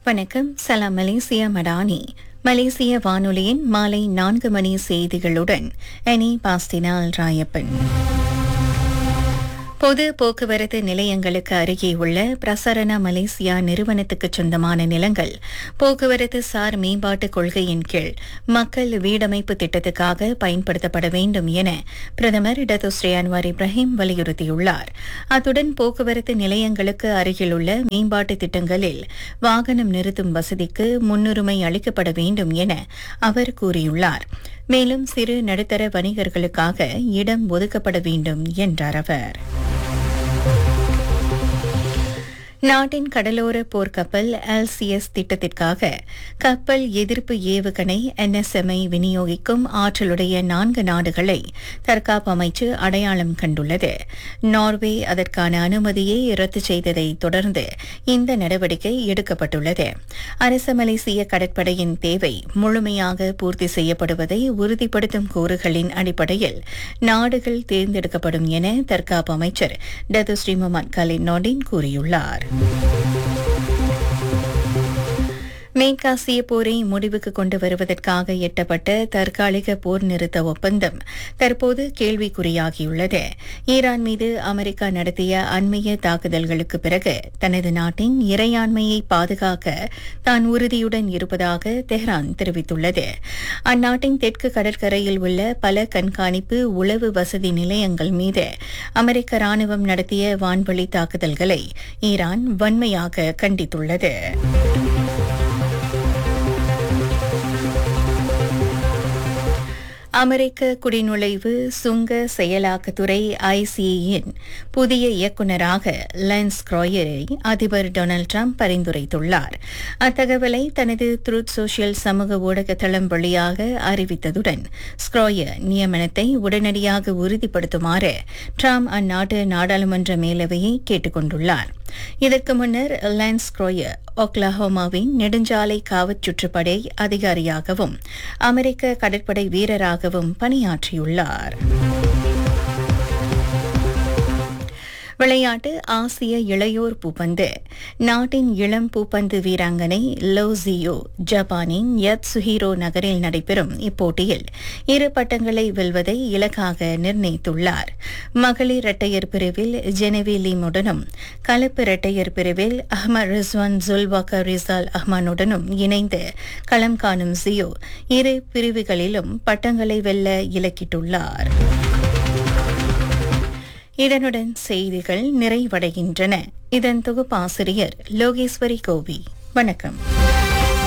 வணக்கம் சலாம் மலேசியா மடானி மலேசிய வானொலியின் மாலை நான்கு மணி செய்திகளுடன் எனி பாஸ்டினால் ராயப்பன் பொது போக்குவரத்து நிலையங்களுக்கு அருகே உள்ள பிரசரண மலேசியா நிறுவனத்துக்கு சொந்தமான நிலங்கள் போக்குவரத்து சார் மேம்பாட்டு கொள்கையின் கீழ் மக்கள் வீடமைப்பு திட்டத்துக்காக பயன்படுத்தப்பட வேண்டும் என பிரதமர் டத்துஸ்ரீ அன்வார் இப்ராஹிம் வலியுறுத்தியுள்ளார் அத்துடன் போக்குவரத்து நிலையங்களுக்கு அருகிலுள்ள மேம்பாட்டு திட்டங்களில் வாகனம் நிறுத்தும் வசதிக்கு முன்னுரிமை அளிக்கப்பட வேண்டும் என அவர் கூறியுள்ளார் மேலும் சிறு நடுத்தர வணிகர்களுக்காக இடம் ஒதுக்கப்பட வேண்டும் என்றார் அவர் நாட்டின் கடலோர போர்க்கப்பல் எல்சிஎஸ் திட்டத்திற்காக கப்பல் எதிர்ப்பு ஏவுகணை என்எஸ்எம்ஐ விநியோகிக்கும் ஆற்றலுடைய நான்கு நாடுகளை தற்காப்பு அமைச்சு அடையாளம் கண்டுள்ளது நார்வே அதற்கான அனுமதியை ரத்து செய்ததை தொடர்ந்து இந்த நடவடிக்கை எடுக்கப்பட்டுள்ளது அரச மலேசிய கடற்படையின் தேவை முழுமையாக பூர்த்தி செய்யப்படுவதை உறுதிப்படுத்தும் கூறுகளின் அடிப்படையில் நாடுகள் தேர்ந்தெடுக்கப்படும் என தற்காப்பு அமைச்சர் டத்துஸ்ரீ முகமது கலின் நோடின் கூறியுள்ளார் மேற்காசிய போரை முடிவுக்கு கொண்டு வருவதற்காக எட்டப்பட்ட தற்காலிக போர் நிறுத்த ஒப்பந்தம் தற்போது கேள்விக்குறியாகியுள்ளது ஈரான் மீது அமெரிக்கா நடத்திய அண்மைய தாக்குதல்களுக்கு பிறகு தனது நாட்டின் இறையாண்மையை பாதுகாக்க தான் உறுதியுடன் இருப்பதாக தெஹ்ரான் தெரிவித்துள்ளது அந்நாட்டின் தெற்கு கடற்கரையில் உள்ள பல கண்காணிப்பு உளவு வசதி நிலையங்கள் மீது அமெரிக்க ராணுவம் நடத்திய வான்வழி தாக்குதல்களை ஈரான் வன்மையாக கண்டித்துள்ளது அமெரிக்க குடிநுழைவு சுங்க செயலாக்கத்துறை ஐசியின் புதிய இயக்குநராக லென்ஸ் கிராயரை அதிபர் டொனால்டு ட்ரம்ப் பரிந்துரைத்துள்ளார் அத்தகவலை தனது ட்ரூத் சோஷியல் சமூக ஊடக தளம் வழியாக அறிவித்ததுடன் ஸ்க்ராயர் நியமனத்தை உடனடியாக உறுதிப்படுத்துமாறு ட்ரம்ப் அந்நாட்டு நாடாளுமன்ற மேலவையை கேட்டுக் கொண்டுள்ளார் இதற்கு முன்னர் லான்ஸ் குரோயர் ஒக்லஹோமாவின் நெடுஞ்சாலை காவற் சுற்றுப்படை அதிகாரியாகவும் அமெரிக்க கடற்படை வீரராகவும் பணியாற்றியுள்ளார் விளையாட்டு ஆசிய இளையோர் பூப்பந்து நாட்டின் இளம் பூப்பந்து வீராங்கனை லோசியோ ஜப்பானின் யத் சுஹீரோ நகரில் நடைபெறும் இப்போட்டியில் இரு பட்டங்களை வெல்வதை இலக்காக நிர்ணயித்துள்ளார் மகளிர் இரட்டையர் பிரிவில் ஜெனவி லீமுடனும் கலப்பு இரட்டையர் பிரிவில் அஹ்மத் ரிஸ்வான் ஜுல்வாக்கர் ரிசால் அஹ்மானுடனும் இணைந்து களம் காணும் ஜியோ இரு பிரிவுகளிலும் பட்டங்களை வெல்ல இலக்கிட்டுள்ளார் இதனுடன் செய்திகள் நிறைவடைகின்றன இதன் தொகுப்பாசிரியர் லோகேஸ்வரி கோவி வணக்கம்